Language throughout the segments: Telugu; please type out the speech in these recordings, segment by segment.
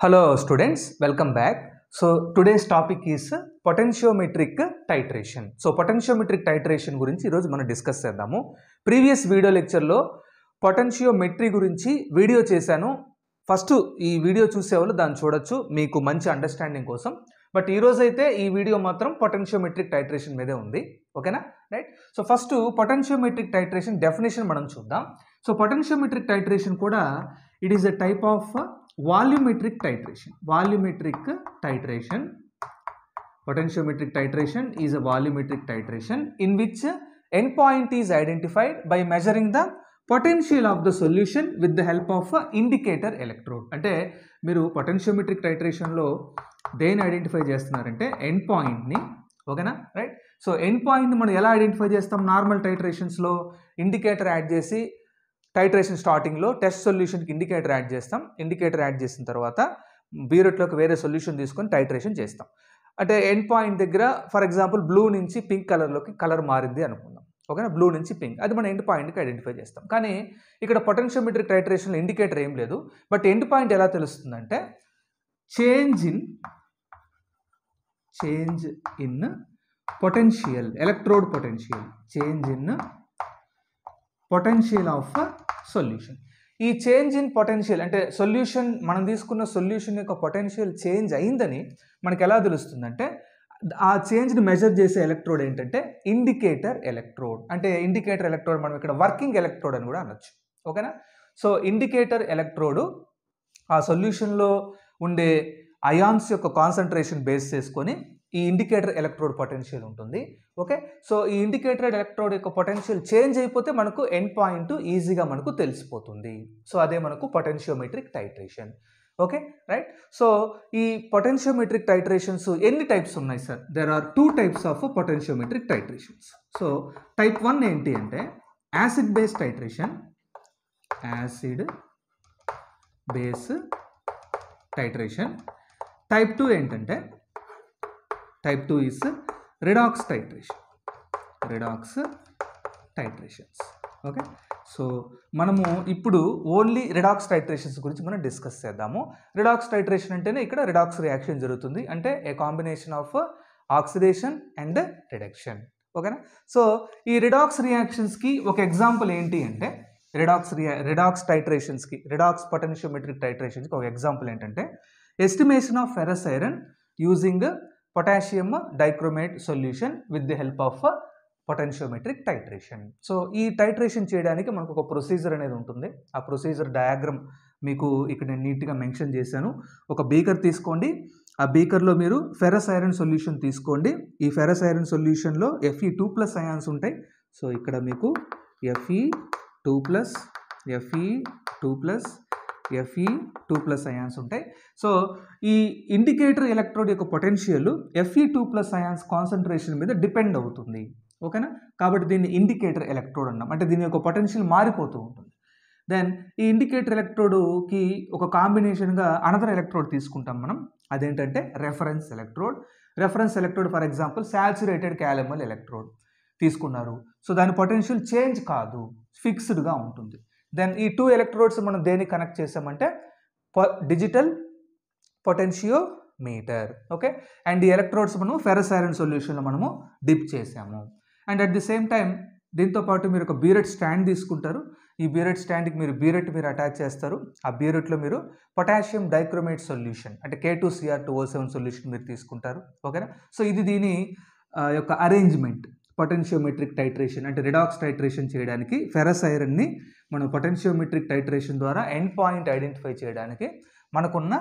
Hello students, welcome back. So today's topic is potentiometric titration so potentiometric titration గురించి ఈరోజు మనం డిస్కస్ చేద్దాము ప్రీవియస్ వీడియో లెక్చర్లో పొటెన్షియోమెట్రీ గురించి వీడియో చేశాను ఫస్ట్ ఈ వీడియో చూసేవాళ్ళు దాన్ని చూడొచ్చు మీకు మంచి అండర్స్టాండింగ్ కోసం బట్ ఈరోజు అయితే ఈ వీడియో మాత్రం పొటెన్షియోమెట్రిక్ టైట్రేషన్ మీదే ఉంది ఓకేనా right so first potentiometric titration definition మనం చూద్దాం సో పొటెన్షియోమెట్రిక్ టైట్రేషన్ కూడా it is a type of volumetric titration volumetric titration potentiometric titration is a volumetric titration in which endpoint is identified by measuring the potential of the solution with the help of a indicator electrode అంటే మీరు పొటెన్షియోమెట్రిక్ టైట్రేషన్లో దేని ఐడెంటిఫై చేస్తున్నారంటే ఎండ్ పాయింట్ని ఓకేనా రైట్ సో ఎండ్ పాయింట్ని మనం ఎలా ఐడెంటిఫై చేస్తాం నార్మల్ టైట్రేషన్స్లో ఇండికేటర్ యాడ్ చేసి టైట్రేషన్ స్టార్టింగ్లో టెస్ట్ సొల్యూషన్కి ఇండికేటర్ యాడ్ చేస్తాం ఇండికేటర్ యాడ్ చేసిన తర్వాత బీరట్లోకి వేరే సొల్యూషన్ తీసుకొని టైట్రేషన్ చేస్తాం అంటే ఎండ్ పాయింట్ దగ్గర ఫర్ ఎగ్జాంపుల్ బ్లూ నుంచి పింక్ కలర్లోకి కలర్ మారింది అనుకుందాం ఓకేనా బ్లూ నుంచి పింక్ అది మనం ఎండ్ పాయింట్కి ఐడెంటిఫై చేస్తాం కానీ ఇక్కడ పొటెన్షియోమెట్రిక్ టైట్రేషన్లో ఇండికేటర్ ఏం లేదు బట్ ఎండ్ పాయింట్ ఎలా తెలుస్తుందంటే change in change in potential electrode potential change in potential of solution ఈ చేంజ్ ఇన్ పొటెన్షియల్ అంటే సొల్యూషన్ మనం తీసుకున్న సొల్యూషన్ యొక్క పొటెన్షియల్ చేంజ్ అయిందని మనకి ఎలా తెలుస్తుందంటే ఆ చేంజ్ని మెజర్ చేసే ఎలక్ట్రోడ్ ఏంటంటే ఇండికేటర్ ఎలక్ట్రోడ్ అంటే ఇండికేటర్ ఎలక్ట్రోడ్ మనం ఇక్కడ వర్కింగ్ ఎలక్ట్రోడ్ అని కూడా అనొచ్చు ఓకేనా సో ఇండికేటర్ ఎలక్ట్రోడ్ ఆ సొల్యూషన్లో ఉండే అయాన్స్ యొక్క కాన్సన్ట్రేషన్ బేస్ చేసుకొని ఈ ఇండికేటర్ ఎలక్ట్రోడ్ పొటెన్షియల్ ఉంటుంది ఓకే సో ఈ ఇండికేటెడ్ ఎలక్ట్రోడ్ యొక్క పొటెన్షియల్ చేంజ్ అయిపోతే మనకు ఎండ్ పాయింట్ ఈజీగా మనకు తెలిసిపోతుంది సో అదే మనకు potentiometric titration okay right so ఈ పొటెన్షియోమెట్రిక్ టైట్రేషన్స్ ఎన్ని టైప్స్ ఉన్నాయి sir there are two types of potentiometric titrations so type one ఏంటి అంటే acid base titration acid base titration type two ఏంటంటే type two is redox titration redox titrations okay so మనము ఇప్పుడు ఓన్లీ రిడాక్స్ టైట్రేషన్స్ గురించి మనం డిస్కస్ చేద్దాము రిడాక్స్ టైట్రేషన్ అంటేనే ఇక్కడ రిడాక్స్ రియాక్షన్ జరుగుతుంది అంటే a combination of oxidation and reduction ఓకేనా సో ఈ రిడాక్స్ రియాక్షన్స్కి ఒక ఎగ్జాంపుల్ ఏంటి అంటే రిడాక్స్ రియా రిడాక్స్ టైట్రేషన్స్కి రిడాక్స్ పొటెన్షియోమెట్రిక్ టైట్రేషన్స్కి ఒక ఎగ్జాంపుల్ ఏంటంటే estimation of ferrous iron using potassium dichromate solution with the help of potentiometric titration so ఈ టైట్రేషన్ చేయడానికి మనకు ఒక ప్రొసీజర్ అనేది ఉంటుంది ఆ ప్రొసీజర్ డయాగ్రామ్ మీకు ఇక్కడ నేను నీట్గా మెన్షన్ చేశాను ఒక బీకర్ తీసుకోండి ఆ బీకర్లో మీరు ఫెరస్ ఐరన్ సొల్యూషన్ తీసుకోండి ఈ ఫెరస్ ఐరన్ సొల్యూషన్లో ఎఫ్ఈ టూ ప్లస్ అయాన్స్ ఉంటాయి సో ఇక్కడ మీకు F E two plus F E two plus F E two plus ions ఉంటాయి సో ఈ ఇండికేటర్ ఎలక్ట్రోడ్ యొక్క potential F E two plus ions concentration మీద డిపెండ్ అవుతుంది ఓకేనా కాబట్టి దీన్ని ఇండికేటర్ ఎలక్ట్రోడ్ అన్నాం అంటే దీని యొక్క పొటెన్షియల్ మారిపోతూ ఉంటుంది దెన్ ఈ ఇండికేటర్ ఎలక్ట్రోడ్కి ఒక కాంబినేషన్గా అనదర్ ఎలక్ట్రోడ్ తీసుకుంటాం మనం అదేంటంటే reference electrode reference electrode for example saturated calomel electrode తీసుకున్నారు సో దాని పొటెన్షియల్ చేంజ్ కాదు ఫిక్స్డ్గా ఉంటుంది దెన్ ఈ టూ ఎలక్ట్రోడ్స్ మనం దేనికి కనెక్ట్ చేసామంటే digital potentiometer okay and ఈ ఎలక్ట్రోడ్స్ మనము ఫెరస్ ఐరన్ సొల్యూషన్లో మనము డిప్ చేసాము and at the same time దీంతో పాటు మీరు ఒక బీరెట్ స్టాండ్ తీసుకుంటారు ఈ బీరెట్ స్టాండ్కి మీరు బీరెట్ మీరు అటాచ్ చేస్తారు ఆ బీరెట్లో మీరు పొటాషియం డైక్రోమేట్ సొల్యూషన్ అంటే K two C R two O seven solution మీరు తీసుకుంటారు ఓకేనా సో ఇది దీని యొక్క అరేంజ్మెంట్ పొటెన్షియోమెట్రిక్ టైట్రేషన్ అంటే రిడాక్స్ టైట్రేషన్ చేయడానికి ఫెరస్ ఐరన్ని మనం పొటెన్షియోమెట్రిక్ టైట్రేషన్ ద్వారా ఎండ్ పాయింట్ ఐడెంటిఫై చేయడానికి మనకున్న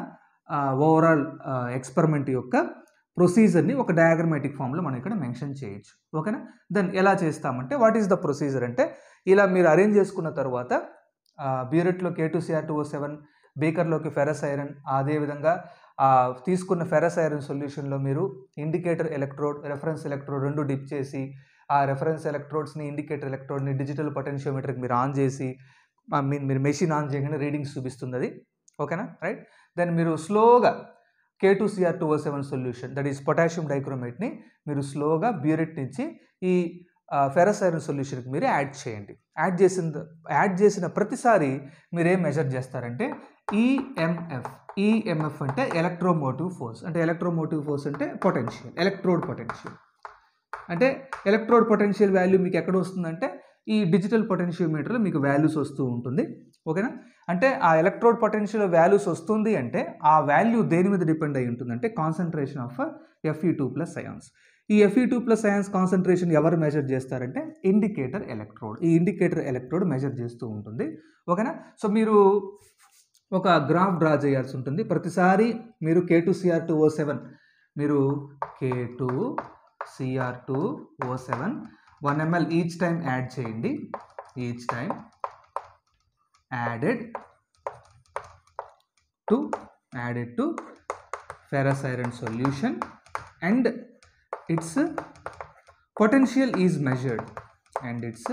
ఓవరాల్ ఎక్స్పెరిమెంట్ యొక్క ప్రొసీజర్ని ఒక డయాగ్రమాటిక్ ఫామ్లో మనం ఇక్కడ మెన్షన్ చేయొచ్చు ఓకేనా దెన్ ఎలా చేస్తామంటే వాట్ ఈస్ ద ప్రొసీజర్ అంటే ఇలా మీరు అరేంజ్ చేసుకున్న తర్వాత బీరెట్లో K two C R two O seven బేకర్లోకి ఫెరస్ ఐరన్ అదేవిధంగా తీసుకున్న ఫెరస్ ఐరన్ సొల్యూషన్లో మీరు ఇండికేటర్ ఎలక్ట్రోడ్ రెఫరెన్స్ ఎలక్ట్రోడ్ రెండు డిప్ చేసి ఆ రెఫరెన్స్ ఎలక్ట్రోడ్స్ని ఇండికేటర్ ఎలక్ట్రోడ్ని డిజిటల్ పొటెన్షియోమీటర్కి మీరు ఆన్ చేసి మీన్ మీరు మెషిన్ ఆన్ చేయగానే రీడింగ్స్ చూపిస్తుంది అది ఓకేనా రైట్ దెన్ మీరు స్లోగా K two C R two O seven solution that is potassium డైక్రోమేట్ని మీరు స్లోగా బ్యూరెట్ నుంచి ఈ ఫెరస్ ఐరన్ సొల్యూషన్కి మీరు యాడ్ చేయండి యాడ్ చేసిన యాడ్ చేసిన ప్రతిసారి మీరు ఏం మెజర్ చేస్తారంటే ఈఎంఎఫ్ ఈఎంఎఫ్ అంటే ఎలక్ట్రోమోటివ్ ఫోర్స్ అంటే ఎలక్ట్రోమోటివ్ ఫోర్స్ అంటే పొటెన్షియల్ ఎలక్ట్రోడ్ పొటెన్షియల్ అంటే ఎలక్ట్రోడ్ పొటెన్షియల్ వాల్యూ మీకు ఎక్కడ వస్తుందంటే ఈ డిజిటల్ పొటెన్షియోమీటర్లో మీకు వాల్యూస్ వస్తూ ఉంటుంది ఓకేనా అంటే ఆ ఎలక్ట్రోడ్ పొటెన్షియల్ వాల్యూస్ వస్తుంది అంటే ఆ వాల్యూ దేని మీద డిపెండ్ అయి ఉంటుందంటే concentration of F E two plus ions ఈ F E two plus ions concentration ఎవరు మెజర్ చేస్తారంటే ఇండికేటర్ ఎలక్ట్రోడ్ ఈ ఇండికేటర్ ఎలక్ట్రోడ్ మెజర్ చేస్తూ ఉంటుంది ఓకేనా సో మీరు ఒక గ్రాఫ్ డ్రా చేయాల్సి ఉంటుంది ప్రతిసారి మీరు K two C R two O seven మీరు K two C R two O seven one M L each time add చేయండి each time added to added to ferrous iron solution and its potential is measured and its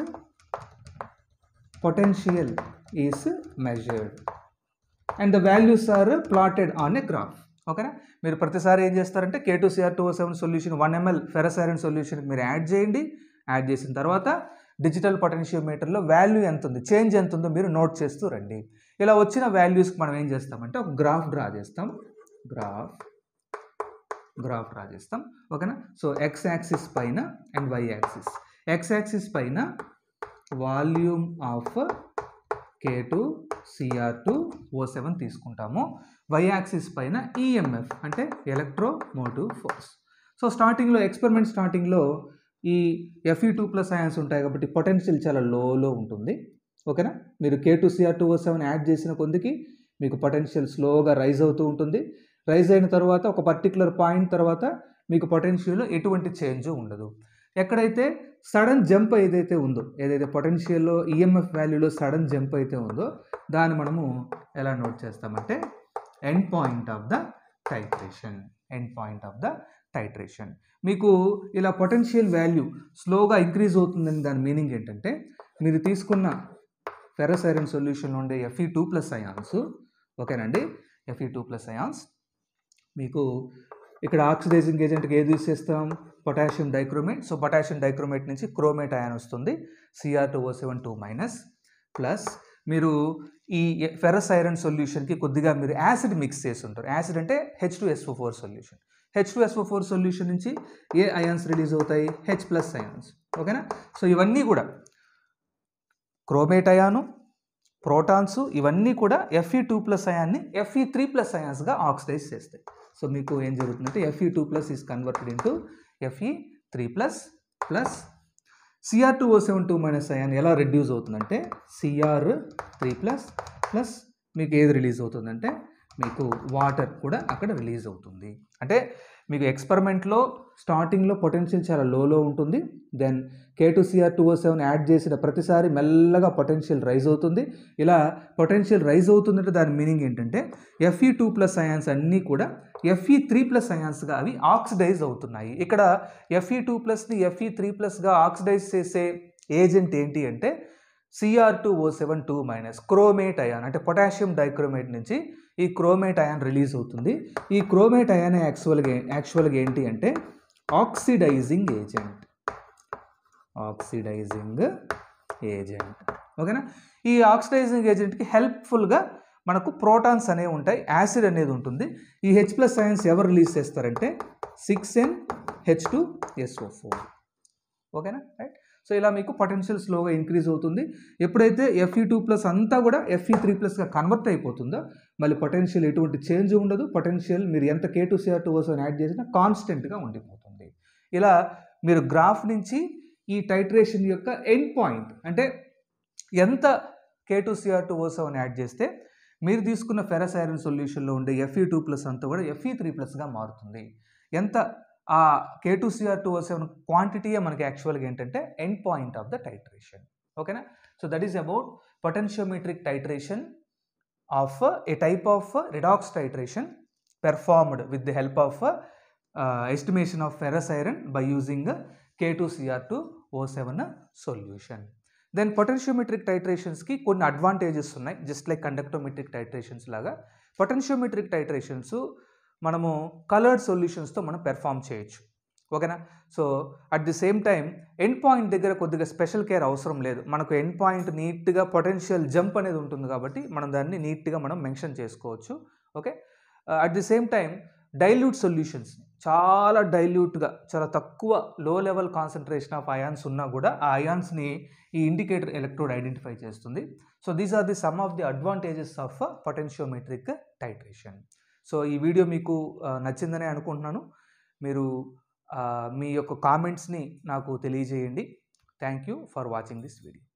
potential is measured and the values are plotted on a graph ఓకేనా మీరు ప్రతిసారి ఏం చేస్తారంటే K two C R two seven solution one M L ferrous iron సొల్యూషన్కి మీరు యాడ్ చేయండి యాడ్ చేసిన తర్వాత డిజిటల్ పొటెన్షియోమీటర్లో వాల్యూ ఎంత ఉంది చేంజ్ ఎంత ఉందో మీరు నోట్ చేస్తూ రండి ఇలా వచ్చిన వాల్యూస్కి మనం ఏం చేస్తామంటే ఒక గ్రాఫ్ డ్రా చేస్తాం గ్రాఫ్ గ్రాఫ్ డ్రా చేస్తాం ఓకేనా సో ఎక్స్ యాక్సిస్ పైన and Y axis X axis పైన volume of K two C R two O seven తీసుకుంటాము వై యాక్సిస్ పైన ఈఎంఎఫ్ అంటే ఎలక్ట్రోమోటివ్ ఫోర్స్ సో స్టార్టింగ్లో ఎక్స్పెరిమెంట్ స్టార్టింగ్లో ఈ ఎఫ్ఈ టూ ప్లస్ అయాన్స్ ఉంటాయి కాబట్టి పొటెన్షియల్ చాలా లోలో ఉంటుంది ఓకేనా మీరు K two C R two O seven add చేసిన కొందికి మీకు పొటెన్షియల్ స్లోగా రైజ్ అవుతూ ఉంటుంది రైజ్ అయిన తర్వాత ఒక పర్టికులర్ పాయింట్ తర్వాత మీకు పొటెన్షియల్లో ఎటువంటి చేంజ్ ఉండదు ఎక్కడైతే సడన్ జంప్ ఏదైతే ఉందో ఏదైతే పొటెన్షియల్లో ఈఎంఎఫ్ వాల్యూలో సడన్ జంప్ అయితే ఉందో దాన్ని మనము ఎలా నోట్ చేస్తామంటే end point of the titration end point of the titration మీకు ఇలా పొటెన్షియల్ వాల్యూ స్లోగా ఇంక్రీజ్ అవుతుందని దాని మీనింగ్ ఏంటంటే మీరు తీసుకున్న ఫెరస్ ఐరన్ సొల్యూషన్లో ఉండే ఎఫ్ఈ టూ ప్లస్ అయాన్స్ ఓకేనండి ఎఫ్ఈ టూ ప్లస్ అయాన్స్ మీకు ఇక్కడ ఆక్సిడైజింగ్ ఏజెంట్కి ఏది యూస్ చేస్తాం potassium dichromate so potassium dichromate నుంచి క్రోమేట్ అయాన్ వస్తుంది C R two O seven two minus plus మీరు ఈ ఫెరస్ ఐరన్ సొల్యూషన్కి కొద్దిగా మీరు యాసిడ్ మిక్స్ చేసి ఉంటారు యాసిడ్ అంటే H two S O four solution H two S O four solution నుంచి ఏ అయాన్స్ రిలీజ్ అవుతాయి హెచ్ ప్లస్ అయాన్స్ ఓకేనా సో ఇవన్నీ కూడా క్రోమేట్ అయాను ప్రోటాన్స్ ఇవన్నీ కూడా ఎఫ్ఈ టూ ప్లస్ అయాన్ని ఎఫ్ఈ త్రీ ప్లస్ అయాన్స్గా ఆక్సిడైజ్ చేస్తాయి సో మీకు ఏం జరుగుతుందంటే F E two plus is converted into F E three plus plus C R two O seven two minus ion ఎలా రెడ్యూస్ అవుతుందంటే సిఆర్ త్రీ ప్లస్ ప్లస్ మీకు ఏది రిలీజ్ అవుతుందంటే మీకు వాటర్ కూడా అక్కడ రిలీజ్ అవుతుంది అంటే మీకు ఎక్స్పెరిమెంట్లో స్టార్టింగ్లో పొటెన్షియల్ చాలా లోలో ఉంటుంది then K two C R two O seven add చేసిన ప్రతిసారి మెల్లగా పొటెన్షియల్ రైజ్ అవుతుంది ఇలా పొటెన్షియల్ రైజ్ అవుతుందంటే దాని మీనింగ్ ఏంటంటే ఎఫ్ఈ టూ ప్లస్ అయాన్స్ అన్నీ కూడా ఎఫ్ఈ త్రీ ప్లస్ అయాన్స్గా అవి ఆక్సిడైజ్ అవుతున్నాయి ఇక్కడ ఎఫ్ఈ టూ ప్లస్ని ఎఫ్ఈ త్రీ ప్లస్గా ఆక్సిడైజ్ చేసే ఏజెంట్ ఏంటి అంటే C R two O seven two minus chromate ion అంటే పొటాషియం డైక్రోమేట్ నుంచి ఈ క్రోమేట్ అయాన్ రిలీజ్ అవుతుంది ఈ క్రోమేట్ అయాన్ యాక్చువల్గా యాక్చువల్గా ఏంటి అంటే ఆక్సిడైజింగ్ ఏజెంట్ ఆక్సిడైజింగ్ ఏజెంట్ ఓకేనా ఈ ఆక్సిడైజింగ్ ఏజెంట్కి హెల్ప్ఫుల్గా మనకు ప్రోటాన్స్ అనేవి ఉంటాయి యాసిడ్ అనేది ఉంటుంది ఈ హెచ్ ప్లస్ అయాన్స్ ఎవరు రిలీజ్ చేస్తారంటే six N H two S O four ఓకేనా రైట్ సో ఇలా మీకు పొటెన్షియల్ స్లోగా ఇంక్రీజ్ అవుతుంది ఎప్పుడైతే ఎఫ్ఈ టూ ప్లస్ అంతా కూడా ఎఫ్ఈ త్రీ ప్లస్గా కన్వర్ట్ అయిపోతుందో మళ్ళీ పొటెన్షియల్ ఎటువంటి చేంజ్ ఉండదు పొటెన్షియల్ మీరు ఎంత K two C R two O seven add చేసినా కాన్స్టెంట్గా ఉండిపోతుంది ఇలా మీరు గ్రాఫ్ నుంచి ఈ టైట్రేషన్ యొక్క ఎండ్ పాయింట్ అంటే ఎంత K two C R two O seven add చేస్తే మీరు తీసుకున్న ఫెరస్ ఐరన్ సొల్యూషన్లో ఉండే ఎఫ్ఈ టూ ప్లస్ అంతా కూడా ఎఫ్ఈ త్రీ ప్లస్గా మారుతుంది ఎంత ఆ K two C R two O seven క్వాంటిటీయే మనకి యాక్చువల్గా ఏంటంటే end point of the titration ఓకేనా so that is about potentiometric titration of a type of redox titration performed with the help of estimation of ferrous iron by using K two C R two O seven solution then potentiometric టైట్రేషన్స్కి కొన్ని అడ్వాంటేజెస్ ఉన్నాయి జస్ట్ లైక్ కండక్టోమెట్రిక్ టైట్రేషన్స్ లాగా పొటెన్షియోమెట్రిక్ టైట్రేషన్స్ మనము కలర్డ్ సొల్యూషన్స్తో మనం పెర్ఫామ్ చేయొచ్చు ఓకేనా so at the same time end point దగ్గర కొద్దిగా స్పెషల్ కేర్ అవసరం లేదు మనకు ఎండ్ పాయింట్ నీట్గా పొటెన్షియల్ జంప్ అనేది ఉంటుంది కాబట్టి మనం దాన్ని నీట్గా మనం మెన్షన్ చేసుకోవచ్చు okay at the same time dilute solutions చాలా డైల్యూట్గా చాలా తక్కువ లో లెవెల్ కాన్సన్ట్రేషన్ ఆఫ్ అయాన్స్ ఉన్నా కూడా ఆ అయాన్స్ని ఈ ఇండికేటర్ ఎలక్ట్రోడ్ ఐడెంటిఫై చేస్తుంది so these are the some of the advantages of potentiometric titration so ఈ వీడియో మీకు ఆ, నచ్చిందనే అనుకుంటున్నాను మీరు ఆ, మీ యొక్క కామెంట్స్ని నాకు తెలియజేయండి thank you for watching this video